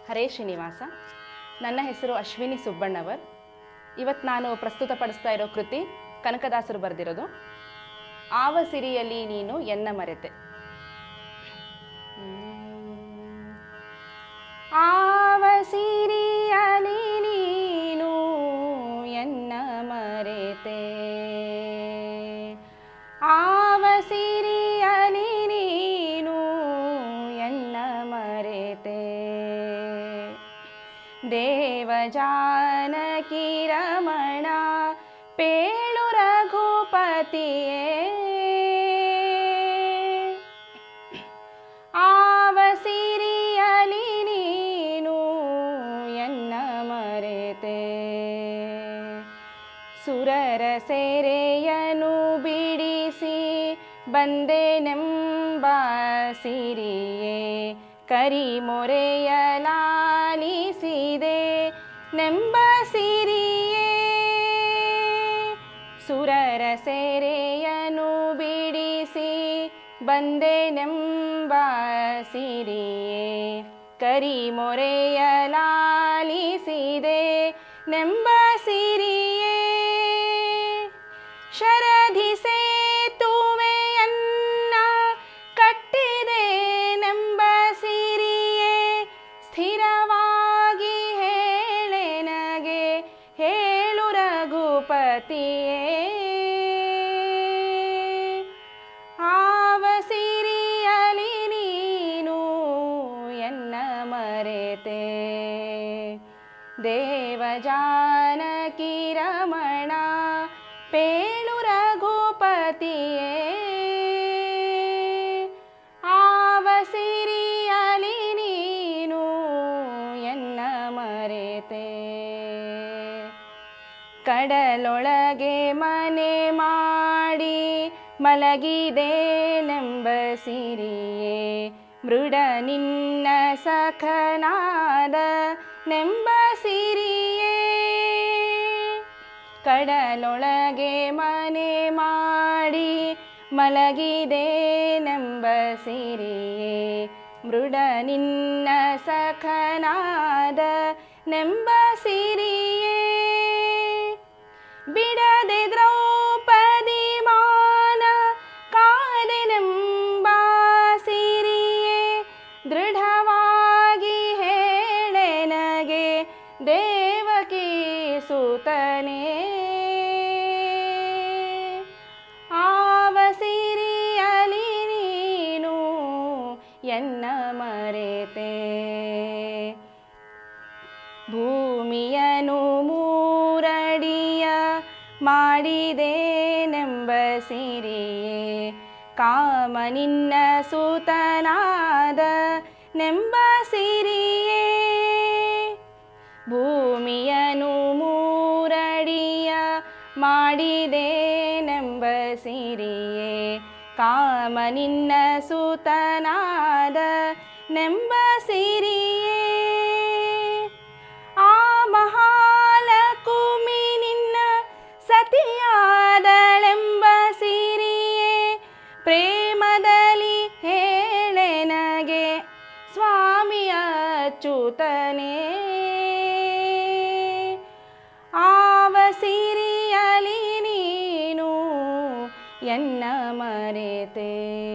ಹರೇ ಶ್ರೀನಿವಾಸ ನನ್ನ ಹೆಸರು ಅಶ್ವಿನಿ ಸುಬ್ಬಣ್ಣವರ್ ಇವತ್ತು ನಾನು ಪ್ರಸ್ತುತಪಡಿಸ್ತಾ ಇರೋ ಕೃತಿ ಕನಕದಾಸರು ಬರೆದಿರೋದು ಆವ ಸಿರಿಯಲ್ಲಿ ನೀನು ಎನ್ನ ಮರೆತೆ ಆವ ಸಿರಿಯಲಿ ನೀನು ಎನ್ನ ಮರೆತೆ ಆವ ಸಿರಿಯಲಿ ನೀನು ಎನ್ನ ಮರೆತೆ ದೇವ ಜಾನಕಿ ರಮಣ ಪೇಳು ರಘುಪತಿಯೇ ಆವ ಸಿರಿಯಲಿ ನೀನು ಎನ್ನ ಮರೆತೆ ಸುರರ ಸೆರೆಯನು ಬಿಡಿಸಿ ಬಂದೆನೆಂಬ ಸಿರಿಯೇ ಕರಿಮೊರೆಯಲಾಲಿಸಿದೆ ನೆಂಬ ಸಿರಿಯೇ ಸುರರ ಸೆರೆಯನು ಬಿಡಿಸಿ ಬಂದೆನೆಂಬ ಸಿರಿಯೇ ಕರಿಮೊರೆಯಲಾಲಿಸಿದೆ ನೆಂಬ ಸಿರಿಯೇ ಶರಧಿ ಸೇತುವೆಯನ್ನ ಕಟ್ಟಿದೆ ನೆಂಬ ಸಿರಿಯೇ ಸ್ಥಿರವಾಗಿ ಹೇಳೆನಗೆ ಹೇಳು ರಘುಪತಿಯೇ ಆವ ಸಿರಿಯಲಿ ನೀನು ಎನ್ನ ಮರೆತೆ ದೇವ ಜಾನಕಿ ರಮಣ ಪೇಳು ರಘುಪತಿಯೇ ಆವ ಸಿರಿಯಲಿ ನೀನು ಎನ್ನ ಮರೆತೆ ಕಡಲೊಳಗೆ ಮನೆ ಮಾಡಿ ಮಲಗಿದೆ ನೆಂಬ ಸಿರಿಯೇ ಮೃಡ ನಿನ್ನ ಸಖನಾದ ನೆಂಬ ಸಿರಿಯೇ ಕಡಲೊಳಗೆ ಮನೆ ಮಾಡಿ ಮಲಗಿದೆ ನೆಂಬ ಸಿರಿಯೇ ಮೃಡ ನಿನ್ನ ಸಖನಾದ ನೆಂಬ ಸಿರಿಯೇ ಬಿಡದೆ ದ್ರೌಪದಿ ಮಾನ ಕಾದೆನೆಂಬ ಸಿರಿಯೇ ದೃಢವಾಗಿ ಹೇಳೆನಗೆ ದೇವಕಿ ಸುತನೇ ಆವ ಸಿರಿಯಲಿ ನೀನು ಎನ್ನ ಮರೆತೆ ಭೂಮಿಯನು ಮೂರಡಿಯ ಮಾಡಿದೆ ನೆಂಬ ಸಿರಿಯೇ ಕಾಮ ನಿನ್ನ ಸುತನಾದ ನೆಂಬ ಸಿರಿಯೇ ಭೂಮಿಯನು ಮೂರಡಿಯ ಮಾಡಿದೆ ನೆಂಬ ಸಿರಿಯೇ ಕಾಮ ನಿನ್ನ ಸುತನಾದ ನೆಂಬ ಸಿರಿಯೇ ಆ ಮಹಾಲಕುಮಿ ನಿನ್ನ ಸತಿಯಾದಳೆಂಬ ಸಿರಿಯೇ ಪ್ರೇಮದಲ್ಲಿ ಹೇಳೆನಗೆ ಸ್ವಾಮಿಯ ಅಚ್ಯುತನೇ ಆವ ಸಿರಿಯಲಿ ನೀನು ಎನ್ನ ಮರೆತೆ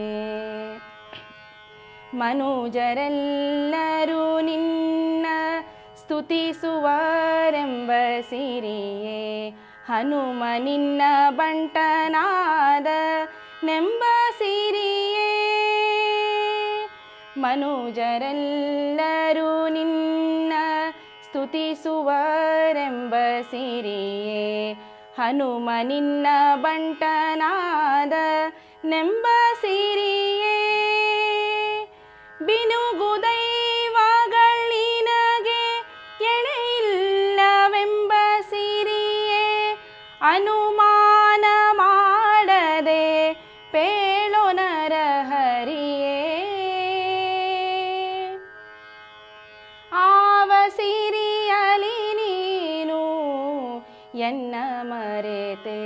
ಮನುಜರೆಲ್ಲರೂ ನಿನ್ನ ಸ್ತುತಿಸುವರೆಂಬ ಸಿರಿಯೇ ಹನುಮ ನಿನ್ನ ಬಂಟನಾದ ನೆಂಬ ಸಿರಿಯೇ ಮನುಜರೆಲ್ಲರೂ ನಿನ್ನ ಸ್ತುತಿಸುವರೆಂಬ ಸಿರಿಯೇ ಹನುಮ ನಿನ್ನ ಬಂಟನಾದ ನೆಂಬ ಸಿರಿಯೇ ಬಿನುಗುದೈವಗಳಿನಗೆ ಎಣೆಯಿಲ್ಲವೆಂಬ ಸಿರಿಯೇ ಅನುಮಾನ ಮಾಡದೆ ಪೇಳೋ ನರಹರಿಯೇ ಆವ ಸಿರಿಯಲಿ ನೀನು ಎನ್ನ ಮರೆತೆ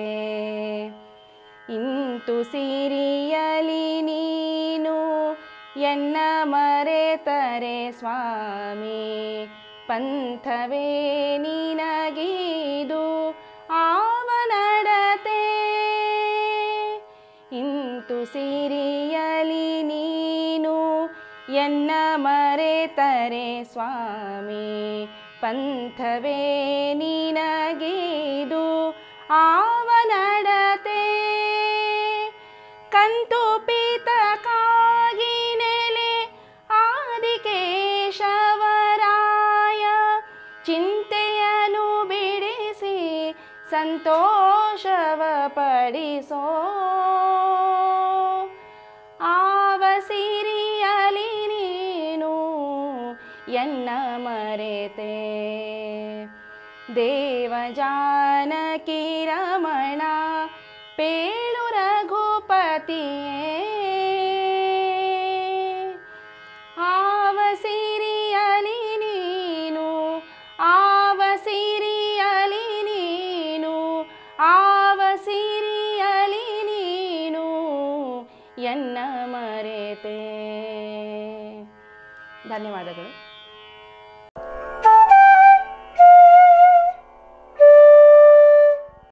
ಇಂತು ಸಿರಿಯಲಿ ನೀನು ಎನ್ನ ಮರೆತರೆ ಸ್ವಾಮಿ ಪಂಥವೇ ನಿನಗೀದು ಆವನಡತೆ ಇಂತು ಸಿರಿಯಲಿ ನೀನು ಎನ್ನ ಮರೆತರೆ ಸ್ವಾಮಿ ಪಂಥವೇ ನಿನಗೀದು ಆವನಡತೆ ಕಂತು ಪೀತಕಾಗಿ ನೆಲೆ ಆದಿಕೇಶವರಾಯ ಚಿಂತೆಯನ್ನು ಬಿಡಿಸಿ ಸಂತೋಷವ ಪಡಿಸೋ ಆವ ಸಿರಿಯಲಿ ನೀನು ಎನ್ನ ಮರೆತೆ ದೇವ ಜಾನಕಿ ರಮಣ ಪೇಳು ರಘುಪತಿಯೇ ಆವ ಸಿರಿಯಲಿ ನೀನು ಆವ ಸಿರಿಯಲಿ ನೀನು ಆವ ಸಿರಿಯಲಿ ನೀನು ಎನ್ನ ಮರೆತೆ ಧನ್ಯವಾದಗಳು